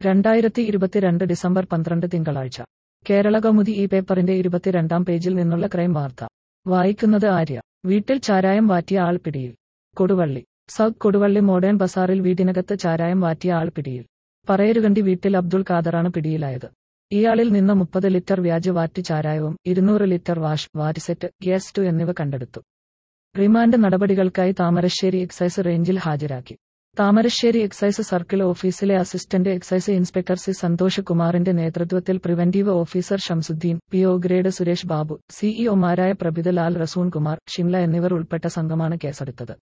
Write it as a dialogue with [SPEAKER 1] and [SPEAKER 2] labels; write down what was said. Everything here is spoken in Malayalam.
[SPEAKER 1] രണ്ടായിരത്തി ഇരുപത്തിരണ്ട് ഡിസംബർ പന്ത്രണ്ട് തിങ്കളാഴ്ച കേരള കൗമുദി ഈ പേപ്പറിന്റെ ഇരുപത്തിരണ്ടാം പേജിൽ നിന്നുള്ള ക്രൈം വാർത്ത വായിക്കുന്നത് ആര്യ വീട്ടിൽ ചാരായം വാറ്റിയ ആൾ പിടിയിൽ കൊടുവള്ളി സൗത്ത് കൊടുവള്ളി മോഡേൺ ബസാറിൽ വീടിനകത്ത് ചാരായം വാറ്റിയ ആൾ പിടിയിൽ പറയരുകണ്ടി വീട്ടിൽ അബ്ദുൾ ഖാദറാണ് പിടിയിലായത് ഇയാളിൽ നിന്ന് മുപ്പത് ലിറ്റർ വ്യാജ വാറ്റ് ചാരായവും ഇരുന്നൂറ് ലിറ്റർ വാഷ് വാറ്റ് ഗ്യാസ് ടു എന്നിവ കണ്ടെടുത്തു റിമാൻഡ് നടപടികൾക്കായി താമരശ്ശേരി എക്സൈസ് റേഞ്ചിൽ ഹാജരാക്കി താമരശ്ശേരി എക്സൈസ് സർക്കിൾ ഓഫീസിലെ assistant excise inspector C Santhosh കുമാറിന്റെ നേതൃത്വത്തിൽ preventive officer Shamsudheen P O grade Suresh Babu സിഇഒമാരായ പ്രഭിതലാൽ റസൂൺ കുമാർ ഷിംല എന്നിവർ ഉൾപ്പെട്ട സംഘമാണ് കേസെടുത്തത്